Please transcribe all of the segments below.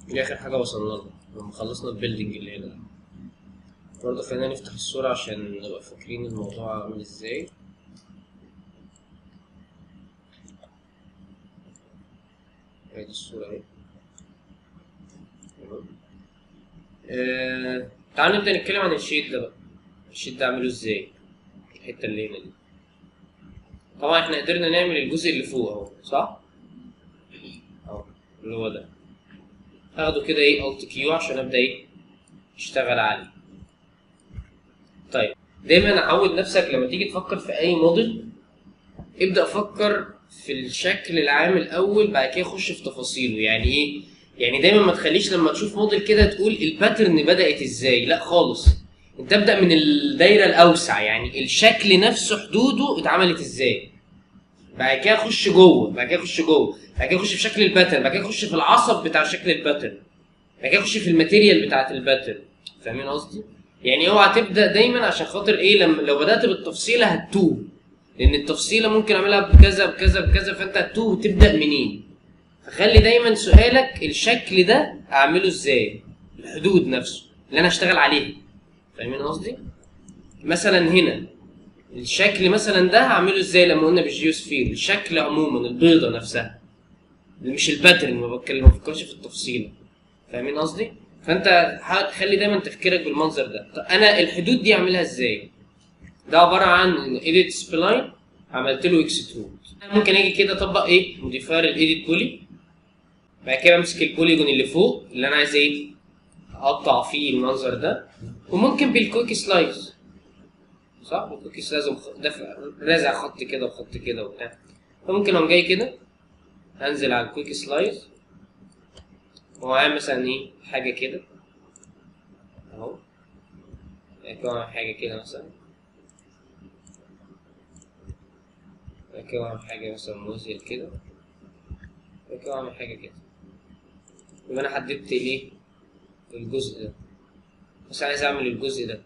دي اخر حاجه وصلنا لها لما خلصنا البيلدينج اللي هنا برضه خلينا نفتح الصوره عشان نبقى فاكرين الموضوع عامل ازاي ادي الصوره اهي تمام آه، تعال نبدا نتكلم عن الشيت ده بقى الشيت ده اعمله ازاي الحته اللي هنا دي طبعا احنا قدرنا نعمل الجزء اللي فوق اهو صح اهو اللي هو ده اخده كده ايه الت كيو عشان ابدا ايه اشتغل عليه طيب دايما عود نفسك لما تيجي تفكر في اي موديل ابدا فكر في الشكل العام الاول بعد كده خش في تفاصيله يعني ايه يعني دايما ما تخليش لما تشوف موديل كده تقول الباترن بدات ازاي لا خالص انت ابدا من الدايره الاوسع يعني الشكل نفسه حدوده اتعملت ازاي بعد كده خش جوه بعد كده خش جوه بعد كده خش في شكل الباترن بعد كده خش في العصب بتاع شكل الباترن بعد كده خش في الماتيريال بتاعت الباترن فاهمين قصدي يعني اوعى تبدا دايما عشان خاطر ايه لما لو بدات بالتفصيله هتتوه لان التفصيله ممكن اعملها بكذا بكذا بكذا فانت هتتوه وتبدا منين فخلي دايما سؤالك الشكل ده اعمله ازاي الحدود نفسه اللي انا اشتغل عليها فاهمين قصدي مثلا هنا الشكل مثلا ده هعمله ازاي لما قلنا بالجيوسفير الشكل عموما البيضه نفسها مش الباترن ما بتكلم ما بفكرش في التفصيله فاهمين قصدي فانت حاول تخلي دايما تفكيرك بالمنظر ده طب انا الحدود دي اعملها ازاي ده عباره عن ايديت سبلاين عملت له اكسترود ممكن اجي كده اطبق ايه موديفاير الايديت بولي بعد كده امسك البوليجون اللي فوق اللي انا عايز ايه اقطع فيه المنظر ده وممكن بالكويك سلايس صح الكويك سلايس دافع رازع خط كده وخط كده وبتاع فممكن اقوم جاي كده انزل على الكويك سلايس وعامل مثلا ايه حاجه كده اهو بعد كده اعمل حاجه كده مثلا بعد كده اعمل حاجه مثلا موزيل كده بعد كده اعمل حاجه كده يبقى انا حددت ايه الجزء ده بس عايز اعمل الجزء ده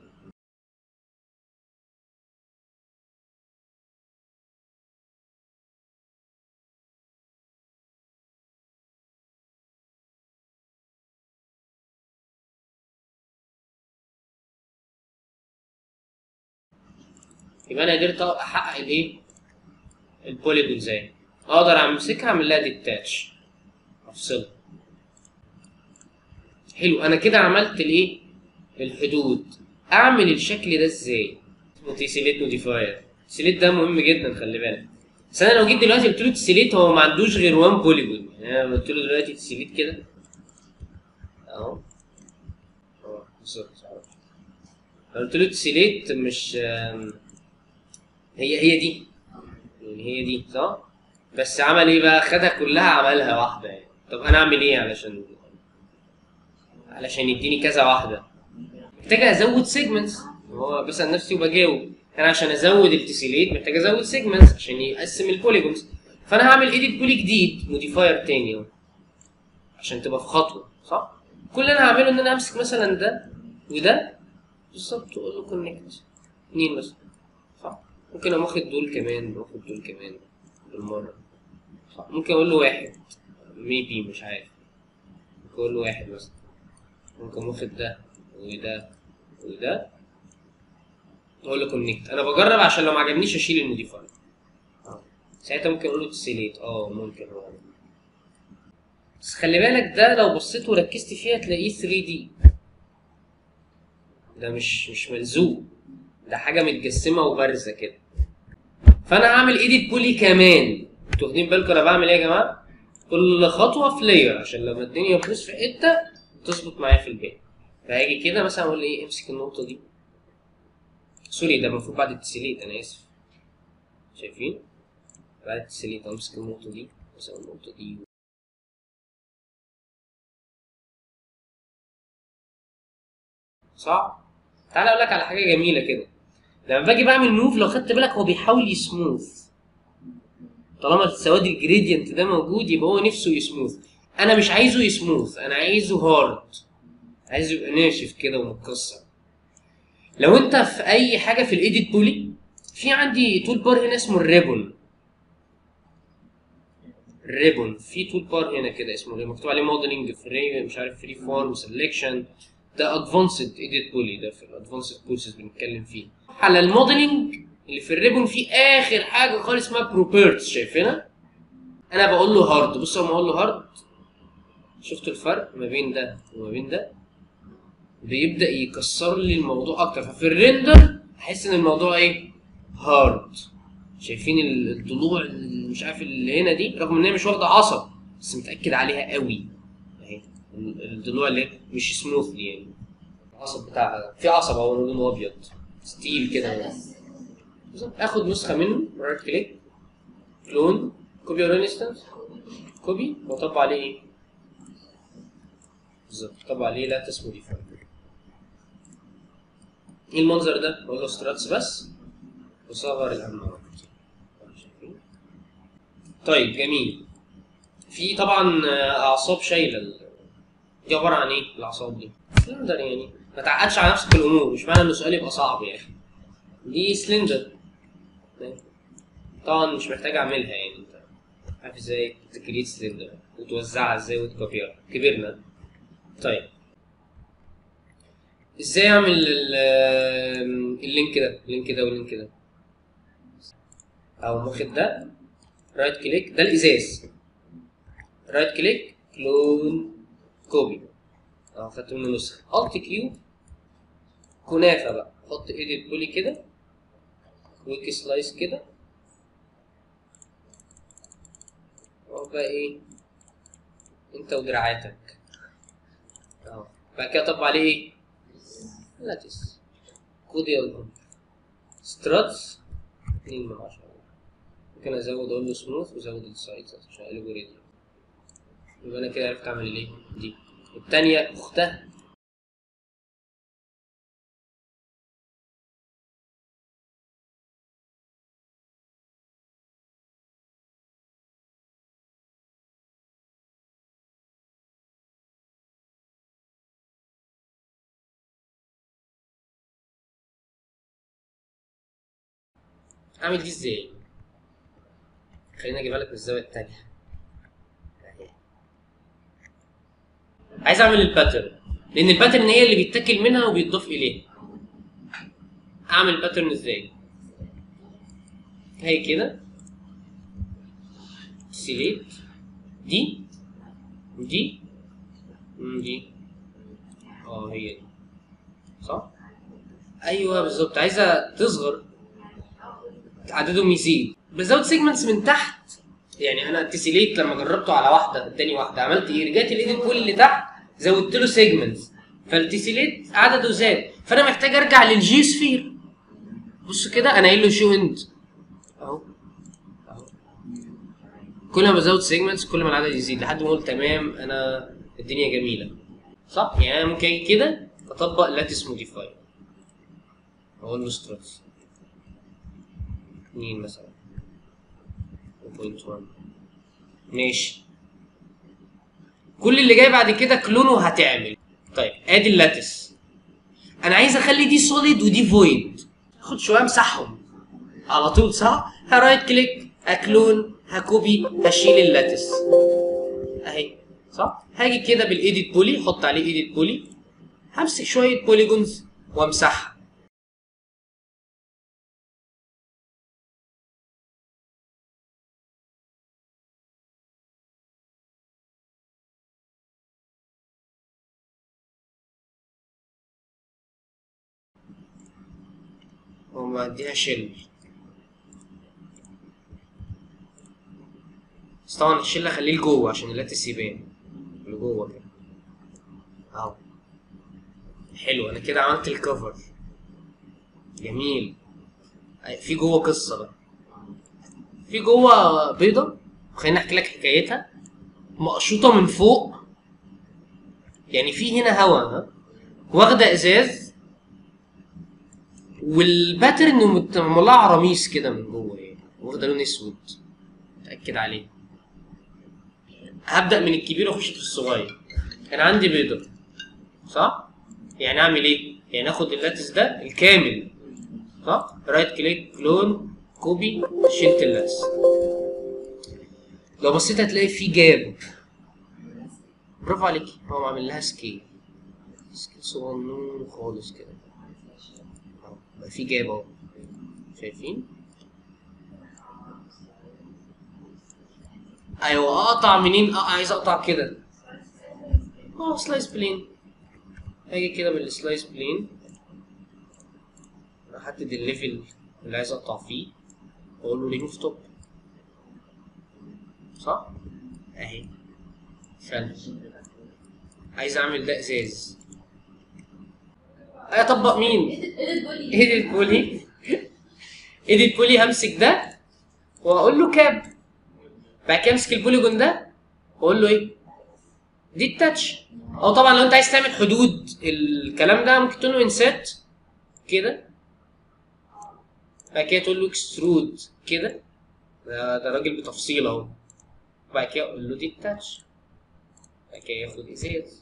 يبقى انا قدرت احقق الايه البوليجون زي اقدر امسكها اعمل لها ديتاتش افصلها حلو انا كده عملت الايه الحدود اعمل الشكل ده ازاي اسمه تيسيليت موديفاير التيسيليت ده مهم جدا خلي بالك بس انا لو جيت دلوقتي قلت له تيسيليت هو ما عندوش غير وان بوليجون يعني انا قلت له دلوقتي تيسيليت كده اهو اهو بالظبط لو قلت له تيسيليت مش آم، هي هي دي يعني هي دي صح بس عمل ايه بقى خدها كلها عملها واحده يعني طب انا اعمل ايه علشان علشان يديني كذا واحده محتاج ازود سيجمنتس هو بسال نفسي وبجاوب انا عشان ازود التسيليت محتاج ازود سيجمنتس عشان يقسم البوليجونز فانا هعمل ايديت بولي جديد موديفاير تاني اهو عشان تبقى في خطوه صح كل اللي انا هعمله ان انا امسك مثلا ده وده بالظبط واقول له كونكت اتنين مثلا صح ممكن اقوم واخد دول كمان واخد دول كمان بالمره صح ممكن اقول له واحد ميبي مش عارف ممكن اقول له واحد مثلا ممكن واخد ده وده وده اقول له كونكت انا بجرب عشان لو ما عجبنيش اشيل الموديفاير اه ساعتها ممكن اقول له تسيليت اه ممكن اه بس خلي بالك ده لو بصيت وركزت فيه هتلاقيه 3 دي ده مش مش ملزوق ده حاجه متجسمه وبارزه كده فانا هعمل ايديت بولي كمان انتوا واخدين بالكم انا بعمل ايه يا جماعه كل خطوه في لاير عشان لما الدنيا تبوظ في حته تظبط معايا في الباقي فهاجي كده مثلا اقول ايه امسك النقطه دي سوري ده المفروض بعد التسليت انا اسف شايفين بعد التسليت امسك النقطه دي مثلا النقطه دي صح تعالى اقول لك على حاجه جميله كده لما باجي بعمل موف لو خدت بالك هو بيحاول يسموث طالما السواد الجريدينت ده موجود يبقى هو نفسه يسموث انا مش عايزه يسموث انا عايزه هارد عايزه يبقى ناشف كده ومتكسر لو انت في اي حاجه في الايديت بولي في عندي تول بار هنا اسمه الريبون ريبون في تول بار هنا كده اسمه مكتوب عليه موديلنج فري مش عارف فري فورم سelection ده ادفانسد ايديت بولي ده في الادفانسد كورسز بنتكلم فيه على الموديلنج اللي في الريبون في اخر حاجه خالص اسمها بروبرتس شايفينها انا بقول له هارد بص لما اقول له هارد شفتوا الفرق ما بين ده وما بين ده بيبدا يكسر لي الموضوع اكتر ففي الريندر احس ان الموضوع ايه هارد شايفين ال- الضلوع اللي مش عارف اللي هنا دي رغم ان هي مش واخده عصب بس متاكد عليها قوي اهي ال- الضلوع اللي مش سموث دي يعني العصب بتاعها في عصب اهو لونه ابيض ستيل كده بالظبط. اخد نسخه منه رايت كليك كلون كوبي اور انستنس كوبي واطبق عليه ايه بالظبط طبق عليه لاتس موديفاير ايه المنظر ده بقول له ستراتس بس وصغر الاماونت شايفين طيب جميل في طبعا آه، اعصاب شايله ال- دي عباره عن ايه الاعصاب دي سلندر يعني ما تعقدش على نفسك الامور مش معنى ان السؤال يبقى صعب يعني دي سلندر طبعا مش محتاج اعملها يعني انت عارف ازاي تكريت سلندر وتوزعها ازاي وتكوبيها كبرنا طيب ازاي اعمل ال- اللينك ده اللينك ده واللينك ده او واخد ده رايت كليك ده الازاز رايت كليك كلون كوبي اهو خدت منه نسخه الت كيو كنافه بقى حط ايديت بولي كده كويك سلايس كده اهو بقى ايه انت ودراعاتك اهو بعد كده طب عليه ايه لاتس خد يلا ستراتس 2 من 10 ممكن ازود اقول له سموث وازود السايدز عشان اقلبه ريدي يبقى انا كده عرفت اعمل الايه دي التانية اختها اعمل دي ازاي خليني اجيبها لك من الزاويه التانية أهي. عايز اعمل الباترن لان الباترن هي اللي بيتاكل منها وبيتضاف اليها اعمل الباترن ازاي هي كده سيليت دي دي مم، دي اه هي دي صح ايوه بالظبط عايزها تصغر عددهم يزيد بزود سيجمنتس من تحت يعني انا التسيليت لما جربته على واحده اداني واحده عملت ايه رجعت الايديت بول اللي تحت زودت له سيجمنتس فالتسيليت عدده زاد فانا محتاج ارجع للجي سفير بص كده انا قايل له شو اند اهو اهو كل ما بزود سيجمنتس كل ما العدد يزيد لحد ما اقول تمام انا الدنيا جميله صح يعني انا ممكن اجي كده اطبق لاتس موديفاي اقول له ستراتس 2 مثلا 0.1 ماشي كل اللي جاي بعد كده كلونه هتعمل طيب ادي اللاتس انا عايز اخلي دي سوليد ودي فويد اخد شويه امسحهم على طول صح هرايت كليك اكلون هكوبي هشيل اللاتس اهي صح هاجي كده بالايديت بولي احط عليه ايديت بولي همسك شويه بوليجونز وامسحها وما اديها شيل بس طبعا الشيل اخليه لجوه عشان اللاتس يبان لجوه كده اهو حلو انا كده عملت الكفر جميل أي- في جوه قصه بقى في جوه بيضه خليني احكي لك حكايتها مقشوطه من فوق يعني في هنا هوا ها واخده ازاز والباترن مت- مولعه عراميس كده من جوه يعني واخده لون اسود اتاكد عليه هبدا من الكبير واخش في الصغير انا عندي بيضه صح يعني اعمل ايه يعني اخد اللاتس ده الكامل صح رايت كليك كلون كوبي شلت اللاتس لو بصيت هتلاقي في جاب برافو عليك هو عامل لها سكيل سكيل صغنون خالص كده اهو بقى في جاب اهو شايفين ايوه اقطع منين اه عايز اقطع كده اه سلايس بلين اجي كده من السلايس بلين احدد الليفل اللي عايز اقطع فيه واقول له ريموف توب صح اهي سلس عايز اعمل ده ازاز اطبق مين ايديت بولي ايديت بولي همسك ده واقول له كاب بعد كده امسك البوليجون ده واقول له ايه دي التاتش او طبعا لو انت عايز تعمل حدود الكلام ده ممكن تقول له انسات كده بعد كده تقول له اكسترود كده ده, ده راجل بتفصيل اهو بعد كده اقول له دي التاتش بعد كده ياخد ازاز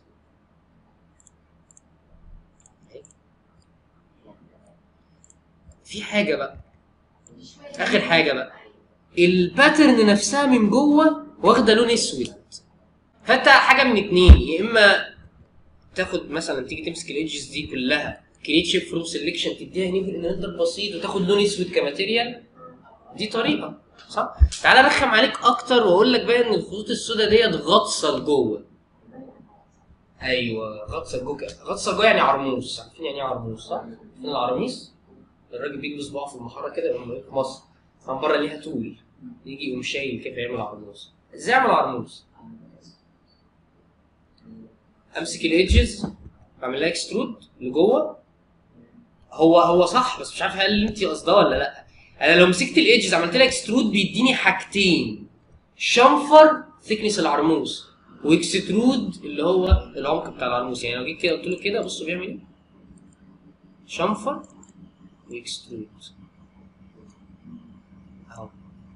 في حاجه بقى اخر حاجه بقى الباترن نفسها من جوه واخده لون اسود فانت حاجه من اتنين يا اما تاخد مثلا تيجي تمسك الايدجز دي كلها كريت شيب فروم سelection تديها نيفل انرندر بسيط وتاخد لون اسود كماتيريال دي طريقه صح؟ تعالى ارخم عليك اكتر واقول لك بقى ان الخطوط السوداء ديت غطسه لجوه ايوه غطسه لجوه كده. غطسه لجوه يعني عرموس عارفين يعني ايه عرموس صح؟ عارفين العراميس الراجل بيجي بصباعه في المحاره كده لما في مصر من بره ليها طول يجي يقوم شايل كده يعمل عرموس ازاي اعمل عرموس؟ امسك الايدجز اعمل لها اكسترود لجوه هو هو صح بس مش عارف هل انت قصدها ولا لا انا لو مسكت الايدجز عملت لها اكسترود بيديني حاجتين شنفر ثيكنس العرموس واكسترود اللي هو العمق بتاع العرموس يعني لو جيت كده قلت له كده بصوا بيعمل ايه شنفر واكسترود اهو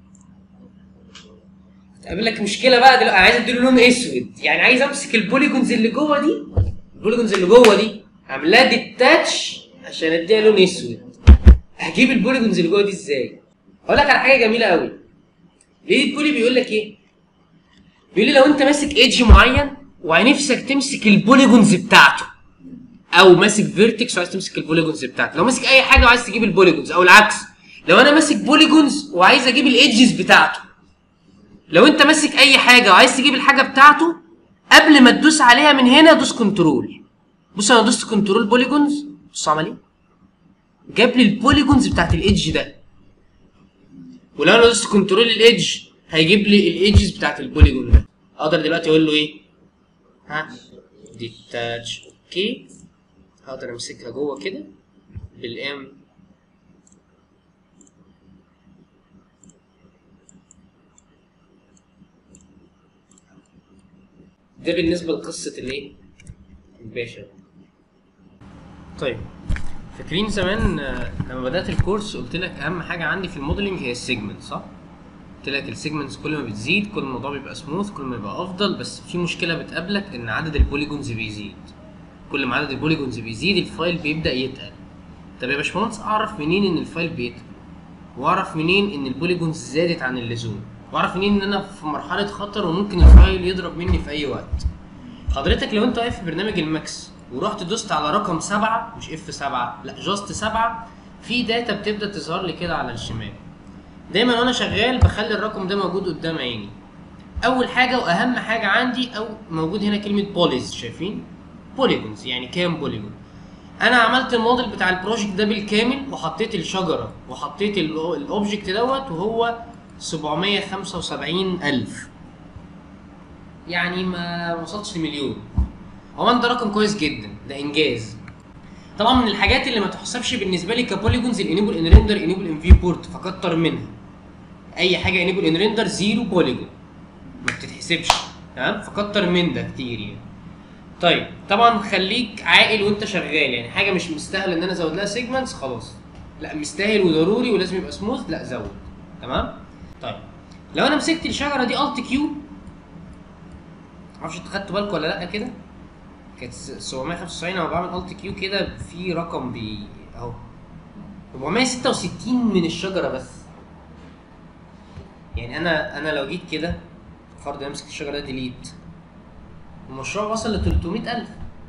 هتقابل لك مشكله بقى دلوقتي عايز اديله لون اسود يعني عايز امسك البوليجونز اللي جوه دي البوليجونز اللي جوه دي اعمل لها ديتاتش عشان اديها لون اسود هجيب البوليجونز اللي جوه دي ازاي اقول لك على حاجه جميله قوي ليه البولي بيقول لك ايه بيقول لي لو انت ماسك ايدج معين ونفسك تمسك البوليجونز بتاعته او ماسك فيرتكس وعايز تمسك البوليجونز بتاعته لو ماسك اي حاجه وعايز تجيب البوليجونز او العكس لو انا ماسك بوليجونز وعايز اجيب الايدجز بتاعته لو انت ماسك اي حاجه وعايز تجيب الحاجه بتاعته قبل ما تدوس عليها من هنا دوس كنترول بص انا دوست كنترول بوليجونز بص عمل ايه جاب لي البوليجونز بتاعت الايدج ده ولو انا دوست كنترول الايدج هيجيب لي الايدجز بتاعت البوليجون ده اقدر دلوقتي اقول له ايه ها ديتاتش اوكي هقدر امسكها جوه كده بالام ده بالنسبه لقصه الايه الباشا طيب فاكرين زمان آه، لما بدات الكورس قلت لك اهم حاجه عندي في الموديلنج هي السيجمنت صح قلت لك السيجمنتس كل ما بتزيد كل ما الموضوع بيبقى سموث كل ما يبقى افضل بس في مشكله بتقابلك ان عدد البوليجونز بيزيد كل ما عدد البوليجونز بيزيد الفايل بيبدا يتقل طب يا باشمهندس اعرف منين ان الفايل بيتقل واعرف منين ان البوليجونز زادت عن اللزوم واعرف منين ان انا في مرحله خطر وممكن الفايل يضرب مني في اي وقت حضرتك لو انت واقف في برنامج الماكس ورحت دوست على رقم سبعة مش اف سبعة لا جاست سبعة في داتا بتبدا تظهر لي كده على الشمال دايما وانا شغال بخلي الرقم ده موجود قدام عيني اول حاجه واهم حاجه عندي او موجود هنا كلمه بوليز شايفين بوليجونز يعني كام بوليجون انا عملت الموديل بتاع البروجكت ده بالكامل وحطيت الشجره وحطيت ال- الاوبجكت دوت وهو 775 الف يعني ما وصلتش لمليون هو ده رقم كويس جدا ده انجاز طبعا من الحاجات اللي ما تحسبش بالنسبه لي كبوليجونز الانيبل ان ريندر انيبل ان في بورت فكتر منها اي حاجه انيبل ان ريندر زيرو بوليجون ما بتتحسبش تمام فكتر من ده كتير يعني طيب طبعا خليك عاقل وانت شغال يعني حاجه مش مستاهله ان انا ازود لها سيجمنتس خلاص لا مستاهل وضروري ولازم يبقى سموث لا زود تمام طيب لو انا مسكت الشجره دي الت كيو معرفش انتوا خدتوا بالكم ولا لا كده كانت 795 لما بعمل الت كيو كده في رقم بي اهو 466 من الشجره بس يعني انا انا لو جيت كده فرض يمسك الشجره ده ديليت المشروع وصل ل 300000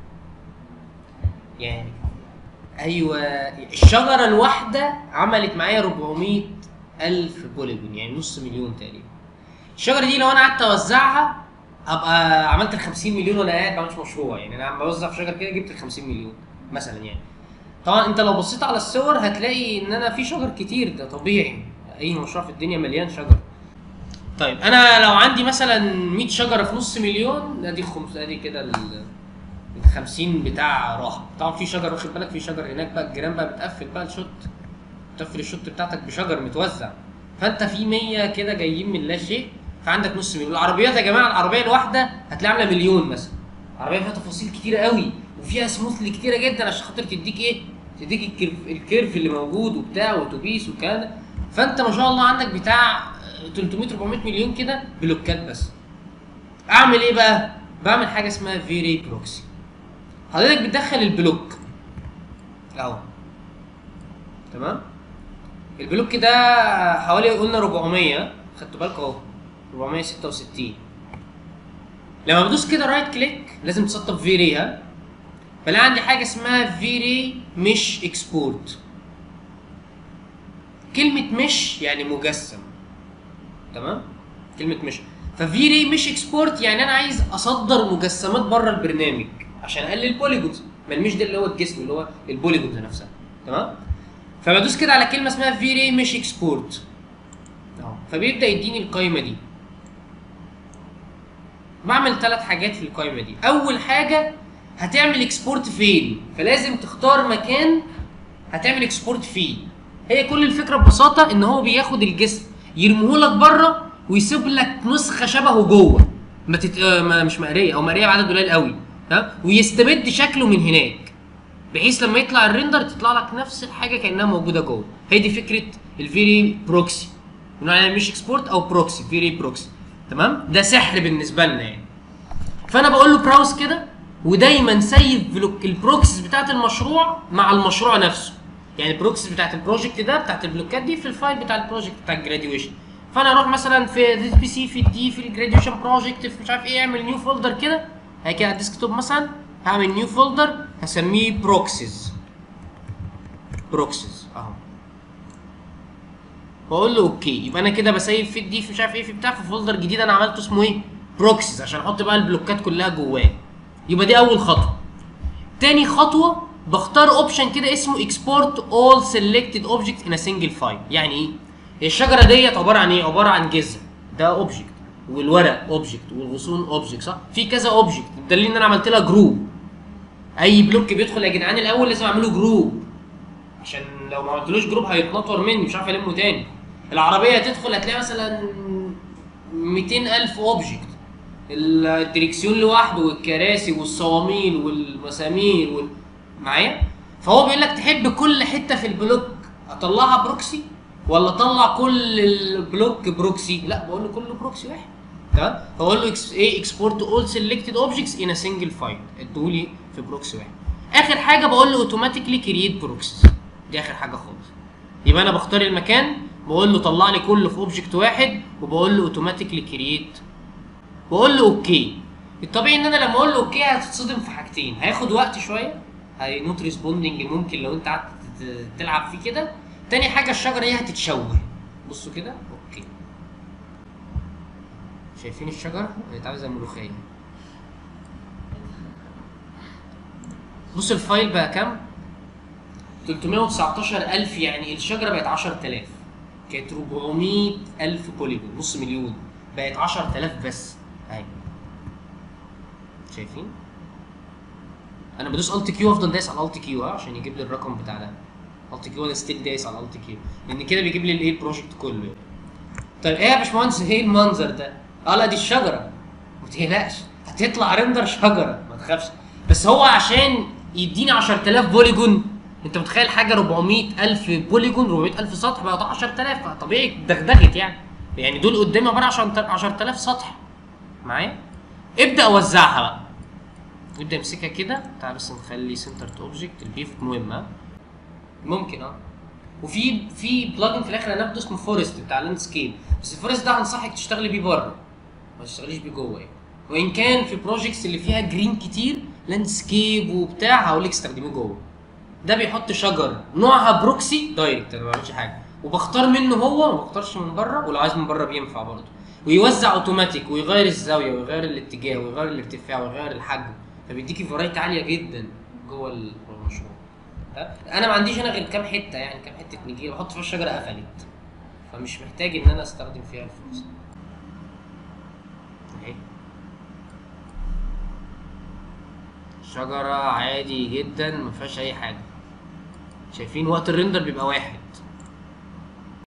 يعني ايوه الشجره الواحده عملت معايا 400 الف بوليجون يعني نص مليون تقريبا الشجره دي لو انا قعدت اوزعها ابقى عملت ال 50 مليون وانا قاعد ما عملتش مشروع يعني انا عم بوزع في شجر كده جبت ال 50 مليون مثلا يعني طبعا انت لو بصيت على الصور هتلاقي ان انا في شجر كتير ده طبيعي اي مشروع في الدنيا مليان شجر طيب انا لو عندي مثلا 100 شجره في نص مليون ادي خمس ادي كده ال ال 50 بتاع راح طبعا في شجر واخد بالك في شجر هناك بقى الجيران بقى بتقفل بقى الشوت تقفل الشوت بتاعتك بشجر متوزع فانت في 100 كده جايين من لا شيء فعندك نص مليون العربيات يا جماعه العربيه الواحده هتلاقي عامله مليون مثلا عربيه فيها تفاصيل كتيره قوي وفيها سموثلي كتيره جدا عشان خاطر تديك ايه تديك الكيرف, الكيرف اللي موجود وبتاع واتوبيس والكلام ده فانت ما شاء الله عندك بتاع 300 400 مليون كده بلوكات بس اعمل ايه بقى بعمل حاجه اسمها فيري بروكسي حضرتك بتدخل البلوك اهو تمام البلوك ده حوالي قلنا 400 خدتوا بالكم اهو 466 لما بدوس كده رايت كليك لازم تسطب فيري ها فلاقي عندي حاجه اسمها فيري مش اكسبورت كلمه مش يعني مجسم تمام كلمه مش ففيري مش اكسبورت يعني انا عايز اصدر مجسمات بره البرنامج عشان اقلل البوليجونز ما المش ده اللي هو الجسم اللي هو البوليجونز نفسها تمام فبدوس كده على كلمه اسمها فيري مش اكسبورت اهو فبيبدا يديني القايمه دي بعمل ثلاث حاجات في القايمه دي اول حاجه هتعمل اكسبورت فين فلازم تختار مكان هتعمل اكسبورت فيه هي كل الفكره ببساطه ان هو بياخد الجسم يرميهولك بره ويسيب لك نسخه شبهه جوه ما, تت... آه، ما مش مقريه او مقريه بعدد قليل قوي ها ويستمد شكله من هناك بحيث لما يطلع الريندر تطلع لك نفس الحاجه كانها موجوده جوه هي دي فكره الفيري بروكسي بنقول عليها مش اكسبورت او بروكسي فيري بروكسي تمام ده سحر بالنسبه لنا يعني فانا بقول له براوس كده ودايما سيف بلوك البروكسيز بتاعت المشروع مع المشروع نفسه يعني البروكسيز بتاعت البروجكت ده بتاعت البلوكات دي في الفايل بتاع البروجكت بتاع الجراديويشن فانا اروح مثلا في ذي بي سي في الدي في الجراديويشن بروجكت في مش عارف ايه اعمل نيو فولدر كده هاجي كده على الديسكتوب مثلا هعمل نيو فولدر هسميه بروكسيز بروكسيز اهو واقول له اوكي يبقى انا كده بسيف في الدي في مش عارف ايه في بتاع في فولدر جديد انا عملته اسمه ايه بروكسيز عشان احط بقى البلوكات كلها جواه يبقى دي اول خطوه تاني خطوه بختار اوبشن كده اسمه اكسبورت اول سيلكتد اوبجكت ان سنجل فايل يعني ايه هي الشجره ديت عباره عن ايه عباره عن جذع ده اوبجكت والورق اوبجكت والغصون اوبجكت صح في كذا اوبجكت بدليل ان انا عملت لها جروب اي بلوك بيدخل يا جدعان الاول لازم اعمله جروب عشان لو ما عملتلوش جروب هيتنطور مني مش عارف المه تاني العربيه هتدخل هتلاقي مثلا 200000 اوبجكت الدريكسيون لوحده والكراسي والصواميل والمسامير وال... معايا فهو بيقول لك تحب كل حته في البلوك اطلعها بروكسي ولا اطلع كل البلوك بروكسي لا بقول له كله بروكسي واحد تمام فبقول له إكس- ايه اكسبورت اول سيلكتد اوبجكتس ان سنجل فايل ادولي في بروكسي واحد اخر حاجه بقول له اوتوماتيكلي كرييت بروكسيز دي اخر حاجه خالص يبقى انا بختار المكان بقول له طلع لي كله في اوبجكت واحد وبقول له اوتوماتيكلي كرييت واقول له اوكي الطبيعي ان انا لما اقول له اوكي هتتصدم في حاجتين هياخد وقت شويه هي نوت ريسبوندنج ممكن لو انت قعدت تت- تلعب فيه كده تاني حاجه الشجره دي هتتشوه بصوا كده اوكي شايفين الشجره بقت عامله زي الملوخيه بص الفايل بقى كام 319000 يعني الشجره بقت 10000 كانت 400000 بوليجون نص مليون بقت 10000 بس اهي شايفين انا بدوس الت كيو افضل دايس على الت كيو ها عشان يجيب لي الرقم بتاع ده الت كيو انا ستيل دايس على الت كيو لان كده بيجيب لي الايه البروجكت كله طيب ايه يا باشمهندس ايه المنظر ده؟ اه لا دي الشجره ما تقلقش هتطلع ريندر شجره ما تخافش بس هو عشان يديني 10000 بوليجون انت متخيل حاجه 400000 بوليجون 400000 سطح بقى 10000 فطبيعي دغدغت يعني يعني دول قدامي عباره عن 10000 سطح معايا ابدا اوزعها بقى ابدا امسكها كده تعال بس نخلي سنتر تو اوبجكت البيف مهم ها ممكن اه وفي في بلجن في الاخر هناخده اسمه فورست بتاع لاندسكيب بس الفورست ده هنصحك تشتغلي بيه بره ما تشتغليش بيه جوه يعني وان كان في بروجيكتس اللي فيها جرين كتير لاندسكيب وبتاع هقول لك استخدميه جوه ده بيحط شجر نوعها بروكسي دايركت انا ما بعملش حاجه وبختار منه هو ما بختارش من بره ولو عايز من بره بينفع برضه ويوزع اوتوماتيك ويغير الزاويه ويغير الاتجاه ويغير الارتفاع ويغير الحجم فبيديكي فرايتي عاليه جدا جوه المشروع ها؟ انا ما عنديش انا غير كام حته يعني كام حته نجيله بحط فيها الشجره قفلت فمش محتاج ان انا استخدم فيها الفلوس اهي شجرة عادي جدا ما فيهاش اي حاجة شايفين وقت الريندر بيبقى واحد